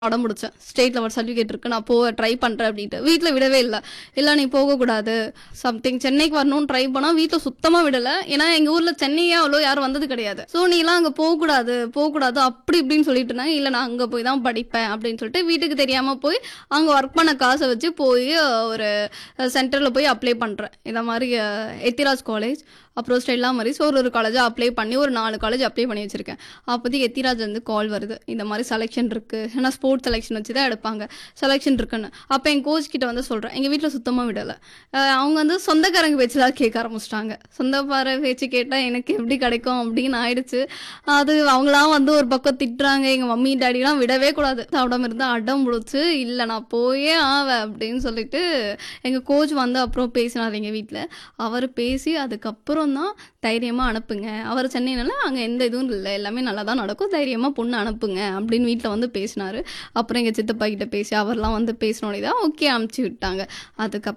அடம் பிடிச்சேன் state level certificate இருக்கு நான் போக ட்ரை பண்றேன் அப்படின்ட்டு வீட்டில் விடவே இல்லை இல்லை நீ போகக்கூடாது சம்திங் சென்னைக்கு வரணும்னு ட்ரை பண்ணா வீட்டில் சுத்தமாக விடலை ஏன்னா எங்கள் ஊரில் சென்னையே அவ்வளோ யாரும் வந்தது கிடையாது ஸோ நீலாம் அங்கே போகக்கூடாது போகக்கூடாது அப்படி இப்படின்னு சொல்லிட்டு இருந்தாங்க இல்லை நான் அங்கே போய் தான் படிப்பேன் அப்படின்னு சொல்லிட்டு வீட்டுக்கு தெரியாமல் போய் அங்கே ஒர்க் பண்ண காசை வச்சு போய் ஒரு சென்டரில் போய் அப்ளை பண்ணுறேன் இந்த மாதிரி அஹ், எத்திராஜ் காலேஜ் அப்புறம் ஸ்டெல்லா மாதிரி ஸோ ஒரு ஒரு காலேஜாக அப்ளை பண்ணி ஒரு நாலு காலேஜ் அப்ளை பண்ணி வச்சிருக்கேன் அப்போதைக்கு எத்திராஜ் வந்து கால் வருது இந்த மாதிரி செலெக்ஷன் இருக்குது ஏன்னா ஸ்போர்ட்ஸ் செலெக்ஷன் வச்சு தான் எடுப்பாங்க செலெக்ஷன் இருக்குன்னு அப்போ என் கோச் கிட்ட வந்து சொல்கிறேன் எங்கள் வீட்டில் சுத்தமாக விடலை அஹ் அவங்க வந்து சொந்தக்காரங்க பேச்சு தான் கேட்க ஆரம்பிச்சிட்டாங்க சொந்தக்கார பேச்சு கேட்டால் எனக்கு எப்படி கிடைக்கும் அப்படின்னு ஆயிடுச்சு அது அவங்களாம் வந்து ஒரு பக்கம் திட்டுறாங்க எங்கள் மம்மி டேடிலாம் விடவே கூடாது சாப்பிடாம இருந்தால் அடம் முடிச்சு இல்லை நான் போயே ஆவேன் அப்படின்னு சொல்லிட்டு எங்கள் கோச் வந்து அப்புறம் பேசினார் எங்கள் வீட்டில் அவர் பேசி அதுக்கப்புறம் தான் தைரியமாக அனுப்புங்க அவர் சென்னைனால அங்கே எந்த இதுவும் இல்லை எல்லாமே நல்லா தான் நடக்கும் தைரியமாக பொண்ணு அனுப்புங்க அப்படின்னு வீட்டில் வந்து பேசினார் அப்புறம் எங்கள் சித்தப்பா கிட்ட பேசி அவர்லாம் வந்து பேசினோடனே தான் ஓகே அனுப்பிச்சி விட்டாங்க அதுக்கப்புறம்